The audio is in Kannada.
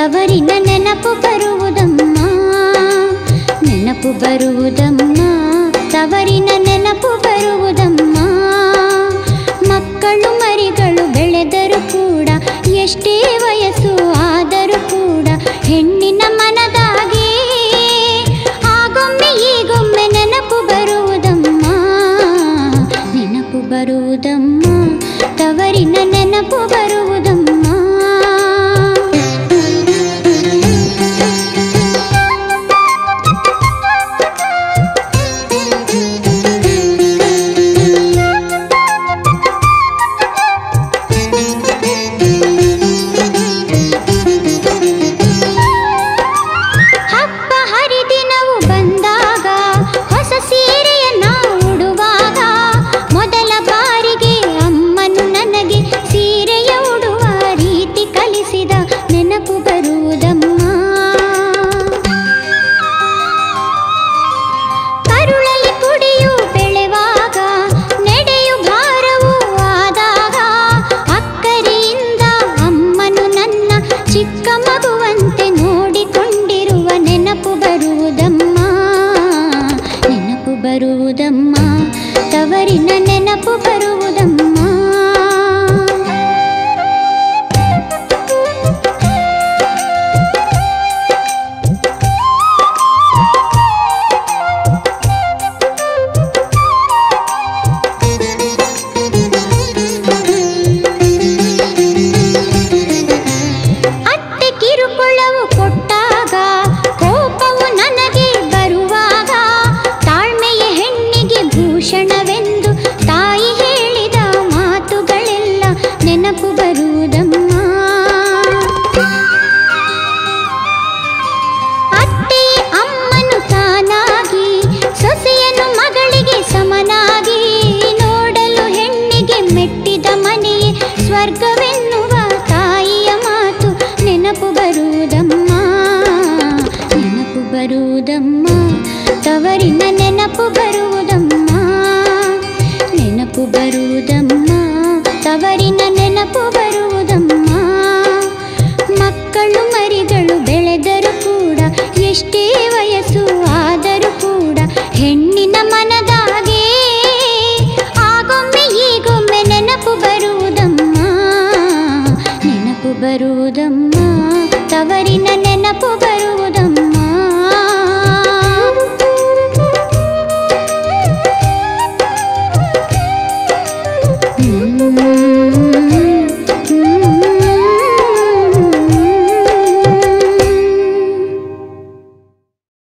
ತವರಿನ ನೆನಪು ಬರುವುದಮ್ಮ ನೆನಪು ಬರುವುದಮ್ಮ ತವರಿನ ನೆನಪು ಬರುವುದಮ್ಮ ಮಕ್ಕಳು ಮರಿಗಳು ಬೆಳೆದರು ಕೂಡ ಎಷ್ಟೇ ವಯಸ್ಸು ಆದರೂ ಕೂಡ ಹೆಣ್ಣಿನ ಮನದಾಗೆ ಆಗೊಮ್ಮೆ ಈಗೊಮ್ಮೆ ನೆನಪು ಬರುವುದಮ್ಮ ನೆನಪು ಬರುವುದಮ್ಮ ತವರಿನ ನೆನಪು ಬರುವುದಮ್ಮ ಹಬ್ಬ ಹರಿದಿನವು ಬಂದಾಗ ಹೊಸ ಸೀರೆಯನ್ನ ಉಡುವಾಗ ಮೊದಲ ಬಾರಿಗೆ ಅಮ್ಮನು ನನಗೆ ಸೀರೆಯ ಉಡುವ ರೀತಿ ಕಲಿಸಿದ ನೆನಪು ಬರುವುದಮ್ಮ ಕರುಳಲ್ಲಿ ಕುಡಿಯು ಬೆಳೆವಾಗ ನೆಡೆಯು ಭಾರವೂ ಆದಾಗ ಅಕ್ಕರಿಯಿಂದ ಅಮ್ಮನು ನನ್ನ ಚಿಕ್ಕ ಮಗುವಂತೆ ನೋಡಿಕೊಂಡಿರುವ ನೆನಪು ಬರುವುದಮ್ಮ ನೆನಪು ಬರುವುದಮ್ಮ ತವರಿನ ನೆನಪು ಬರುವುದಮ್ಮ ಅತ್ತೆ ಕಿರುಕುಳವು ಕೊಟ್ಟಾಗ ಕೋಪವು ನನಗೆ ಬರುವಾಗ ತಾಳ್ಮೆಯ ಹೆಣ್ಣಿಗೆ ಭೂಷಣವೆಂದು ತಾಯಿ ಹೇಳಿದ ಮಾತುಗಳೆಲ್ಲ ನೆನಪು ಬರುವುದಮ್ಮ ಅತ್ತೆ ಅಮ್ಮನು ತಾನಾಗಿ ಸೊಸೆಯನು ಮಗಳಿಗೆ ಸಮನಾಗಿ ನೋಡಲು ಹೆಣ್ಣಿಗೆ ಮೆಟ್ಟಿದ ಮನೆಯೇ ಸ್ವರ್ಗವೆನ್ನುವ ತಾಯಿಯ ಮಾತು ನೆನಪು ಬರುವುದಮ್ಮ ನೆನಪು ಬರುವುದಮ್ಮ ತವರಿನ ನೆನಪು ಬರುವುದಮ್ಮ ನೆನಪು ಬರುವುದಮ್ಮ ತವರಿನ ನೆನಪು ಬರುವುದಮ್ಮ ಮಕ್ಕಳು ಮರಿಗಳು ಬೆಳೆದರು ಕೂಡ ಎಷ್ಟೇ ವಯಸ್ಸು ಆದರೂ ಕೂಡ ಹೆಣ್ಣಿನ ಮನದಾಗೆ ಆಗೊಮ್ಮೆ ಈಗೊಮ್ಮೆ ನೆನಪು ಬರುವುದಮ್ಮ ನೆನಪು ಬರುವುದಮ್ಮ ತವರಿನ ನೆನಪು ಬರುವುದಮ್ಮ